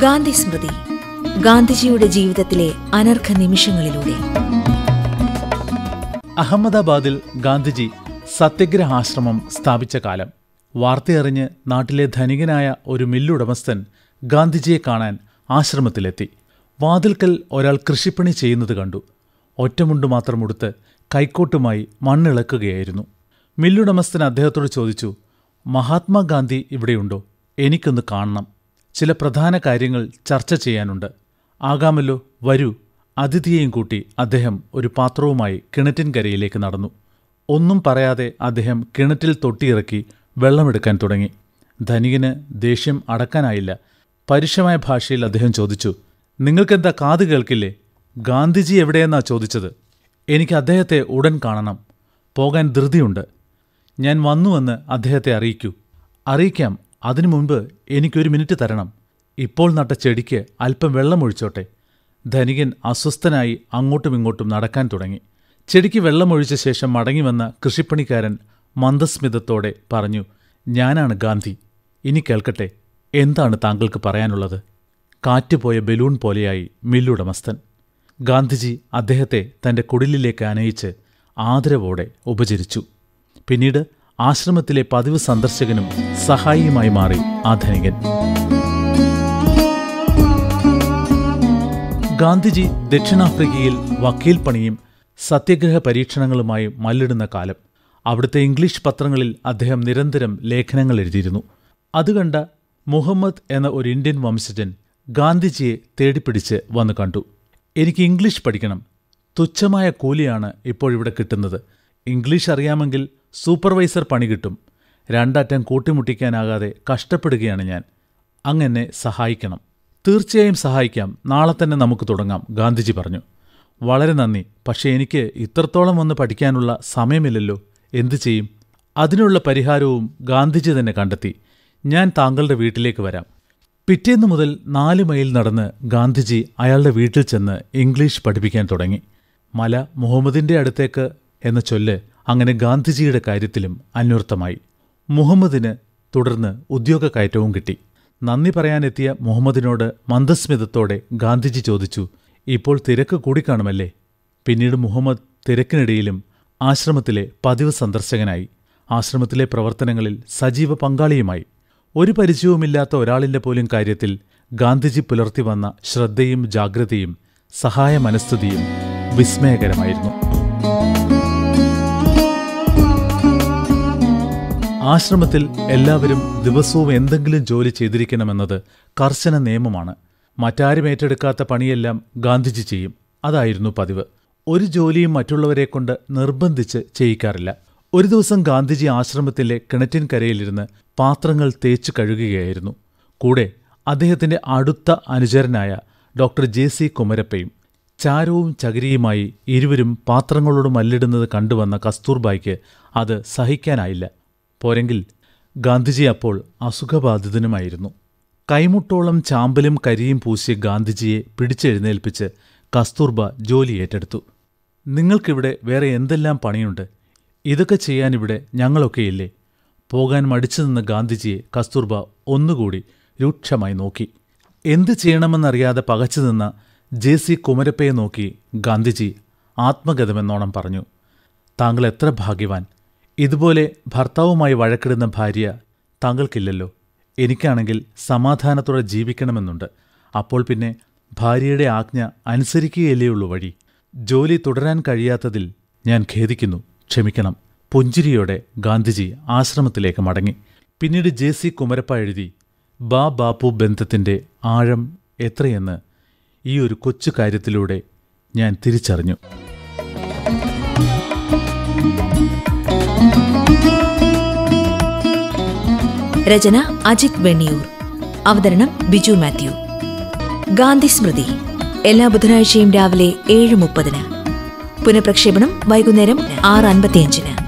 ഗാന്ധി സ്മൃതി ഗാന്ധിജിയുടെ ജീവിതത്തിലെ അനർഘ നിമിഷങ്ങളിലൂടെ അഹമ്മദാബാദിൽ ഗാന്ധിജി സത്യഗ്രഹാശ്രമം സ്ഥാപിച്ച കാലം വാർത്തയറിഞ്ഞ് നാട്ടിലെ ധനികനായ ഒരു മില്ലുടമസ്ഥൻ ഗാന്ധിജിയെ കാണാൻ ആശ്രമത്തിലെത്തി വാതിൽക്കൽ ഒരാൾ കൃഷിപ്പണി ചെയ്യുന്നത് കണ്ടു ഒറ്റമുണ്ട് മാത്രം ഉടുത്ത് കൈക്കോട്ടുമായി മണ്ണിളക്കുകയായിരുന്നു മില്ലുടമസ്ഥൻ അദ്ദേഹത്തോട് ചോദിച്ചു മഹാത്മാഗാന്ധി ഇവിടെയുണ്ടോ എനിക്കൊന്ന് കാണണം ചില പ്രധാന കാര്യങ്ങൾ ചർച്ച ചെയ്യാനുണ്ട് ആകാമല്ലോ വരൂ അതിഥിയെയും കൂട്ടി അദ്ദേഹം ഒരു പാത്രവുമായി കിണറ്റിൻകരയിലേക്ക് നടന്നു ഒന്നും പറയാതെ അദ്ദേഹം കിണറ്റിൽ തൊട്ടിയിറക്കി വെള്ളമെടുക്കാൻ തുടങ്ങി ധനികന് ദേഷ്യം അടക്കാനായില്ല പരുഷമായ ഭാഷയിൽ അദ്ദേഹം ചോദിച്ചു നിങ്ങൾക്കെന്താ കാത് കേൾക്കില്ലേ ഗാന്ധിജി എവിടെയെന്നാ ചോദിച്ചത് എനിക്ക് അദ്ദേഹത്തെ ഉടൻ കാണണം പോകാൻ ധൃതിയുണ്ട് ഞാൻ വന്നുവെന്ന് അദ്ദേഹത്തെ അറിയിക്കൂ അറിയിക്കാം അതിനു മുൻപ് എനിക്കൊരു മിനിറ്റ് തരണം ഇപ്പോൾ നട്ട ചെടിക്ക് അല്പം വെള്ളമൊഴിച്ചോട്ടെ ധനികൻ അസ്വസ്ഥനായി അങ്ങോട്ടും ഇങ്ങോട്ടും നടക്കാൻ തുടങ്ങി ചെടിക്ക് വെള്ളമൊഴിച്ച ശേഷം മടങ്ങിവന്ന കൃഷിപ്പണിക്കാരൻ മന്ദസ്മിതത്തോടെ പറഞ്ഞു ഞാനാണ് ഗാന്ധി ഇനി കേൾക്കട്ടെ എന്താണ് താങ്കൾക്ക് പറയാനുള്ളത് കാറ്റുപോയ ബലൂൺ പോലെയായി മില്ലുടമസ്ഥൻ ഗാന്ധിജി അദ്ദേഹത്തെ തന്റെ കുടിലിലേക്ക് അനയിച്ച് ആദരവോടെ ഉപചരിച്ചു പിന്നീട് ആശ്രമത്തിലെ പതിവ് സന്ദർശകനും സഹായിയുമായി മാറി ആ ധനികൻ ഗാന്ധിജി ദക്ഷിണാഫ്രിക്കയിൽ വക്കീൽ പണിയും സത്യഗ്രഹ പരീക്ഷണങ്ങളുമായി മല്ലിടുന്ന കാലം അവിടുത്തെ ഇംഗ്ലീഷ് പത്രങ്ങളിൽ അദ്ദേഹം നിരന്തരം ലേഖനങ്ങൾ എഴുതിയിരുന്നു അതുകണ്ട മുഹമ്മദ് എന്ന ഒരു ഇന്ത്യൻ വംശജൻ ഗാന്ധിജിയെ തേടിപ്പിടിച്ച് വന്നു കണ്ടു എനിക്ക് ഇംഗ്ലീഷ് പഠിക്കണം തുച്ഛമായ കൂലിയാണ് ഇപ്പോഴിവിടെ കിട്ടുന്നത് ഇംഗ്ലീഷ് അറിയാമെങ്കിൽ സൂപ്പർവൈസർ പണി കിട്ടും രണ്ടറ്റം കൂട്ടിമുട്ടിക്കാനാകാതെ കഷ്ടപ്പെടുകയാണ് ഞാൻ അങ്ങനെ സഹായിക്കണം തീർച്ചയായും സഹായിക്കാം നാളെ തന്നെ നമുക്ക് തുടങ്ങാം ഗാന്ധിജി പറഞ്ഞു വളരെ നന്ദി പക്ഷേ എനിക്ക് ഇത്രത്തോളം വന്ന് പഠിക്കാനുള്ള സമയമില്ലല്ലോ എന്തു ചെയ്യും അതിനുള്ള പരിഹാരവും ഗാന്ധിജി തന്നെ കണ്ടെത്തി ഞാൻ താങ്കളുടെ വീട്ടിലേക്ക് വരാം പിറ്റേന്ന് മുതൽ നാല് മൈൽ നടന്ന് ഗാന്ധിജി അയാളുടെ വീട്ടിൽ ചെന്ന് ഇംഗ്ലീഷ് പഠിപ്പിക്കാൻ തുടങ്ങി മല മുഹമ്മദിന്റെ അടുത്തേക്ക് എന്ന ചൊല്ല് അങ്ങനെ ഗാന്ധിജിയുടെ കാര്യത്തിലും അന്വർത്ഥമായി മുഹമ്മദിന് തുടർന്ന് ഉദ്യോഗ കയറ്റവും കിട്ടി നന്ദി പറയാനെത്തിയ മുഹമ്മദിനോട് മന്ദസ്മിതത്തോടെ ഗാന്ധിജി ചോദിച്ചു ഇപ്പോൾ തിരക്ക് കൂടിക്കാണുമല്ലേ പിന്നീട് മുഹമ്മദ് തിരക്കിനിടയിലും ആശ്രമത്തിലെ പതിവ് സന്ദർശകനായി ആശ്രമത്തിലെ പ്രവർത്തനങ്ങളിൽ സജീവ പങ്കാളിയുമായി ഒരു പരിചയവുമില്ലാത്ത ഒരാളിന്റെ പോലും കാര്യത്തിൽ ഗാന്ധിജി പുലർത്തി വന്ന ശ്രദ്ധയും ജാഗ്രതയും സഹായ മനസ്ഥിതിയും വിസ്മയകരമായിരുന്നു ആശ്രമത്തിൽ എല്ലാവരും ദിവസവും എന്തെങ്കിലും ജോലി ചെയ്തിരിക്കണമെന്നത് കർശന നിയമമാണ് മറ്റാരും ഏറ്റെടുക്കാത്ത പണിയെല്ലാം ഗാന്ധിജി ചെയ്യും അതായിരുന്നു പതിവ് ഒരു ജോലിയും മറ്റുള്ളവരെ കൊണ്ട് നിർബന്ധിച്ച് ചെയ്യിക്കാറില്ല ഒരു ദിവസം ഗാന്ധിജി ആശ്രമത്തിലെ കിണറ്റിൻകരയിലിരുന്ന് പാത്രങ്ങൾ തേച്ചു കഴുകുകയായിരുന്നു കൂടെ അദ്ദേഹത്തിന്റെ അടുത്ത അനുചരനായ ഡോക്ടർ ജെ സി കുമരപ്പയും ചാരവും ചകിരിയുമായി ഇരുവരും പാത്രങ്ങളോട് മല്ലിടുന്നത് കണ്ടുവന്ന കസ്തൂർബായ്ക്ക് അത് സഹിക്കാനായില്ല പോരെങ്കിൽ ഗാന്ധിജി അപ്പോൾ അസുഖബാധിതനുമായിരുന്നു കൈമുട്ടോളം ചാമ്പലും കരിയും പൂശിയ ഗാന്ധിജിയെ പിടിച്ചെഴുന്നേൽപ്പിച്ച് കസ്തൂർബ ജോലി ഏറ്റെടുത്തു നിങ്ങൾക്കിവിടെ വേറെ എന്തെല്ലാം പണിയുണ്ട് ഇതൊക്കെ ചെയ്യാനിവിടെ ഞങ്ങളൊക്കെയില്ലേ പോകാൻ മടിച്ചു നിന്ന ഗാന്ധിജിയെ കസ്തൂർബ ഒന്നുകൂടി രൂക്ഷമായി നോക്കി എന്ത് ചെയ്യണമെന്നറിയാതെ പകച്ചു നിന്ന ജെ സി കുമരപ്പയെ നോക്കി ഗാന്ധിജി ആത്മഗതമെന്നോണം പറഞ്ഞു താങ്കൾ എത്ര ഭാഗ്യവാൻ ഇതുപോലെ ഭർത്താവുമായി വഴക്കിടുന്ന ഭാര്യ താങ്കൾക്കില്ലല്ലോ എനിക്കാണെങ്കിൽ സമാധാനത്തോടെ ജീവിക്കണമെന്നുണ്ട് അപ്പോൾ പിന്നെ ഭാര്യയുടെ ആജ്ഞ അനുസരിക്കുകയല്ലേയുള്ളൂ വഴി ജോലി തുടരാൻ കഴിയാത്തതിൽ ഞാൻ ഖേദിക്കുന്നു ക്ഷമിക്കണം പുഞ്ചിരിയോടെ ഗാന്ധിജി ആശ്രമത്തിലേക്ക് മടങ്ങി പിന്നീട് ജെ സി കുമരപ്പ എഴുതി ബാ ബാപ്പു ബന്ധത്തിന്റെ ആഴം എത്രയെന്ന് ഈ ഒരു കൊച്ചു കാര്യത്തിലൂടെ ഞാൻ തിരിച്ചറിഞ്ഞു രചന അജിത് വെണ്ണിയൂർ അവതരണം ബിജു മാത്യു ഗാന്ധി സ്മൃതി എല്ലാ ബുധനാഴ്ചയും രാവിലെ ഏഴ് മുപ്പതിന് പുനഃപ്രക്ഷേപണം വൈകുന്നേരം ആറ് അൻപത്തിയഞ്ചിന്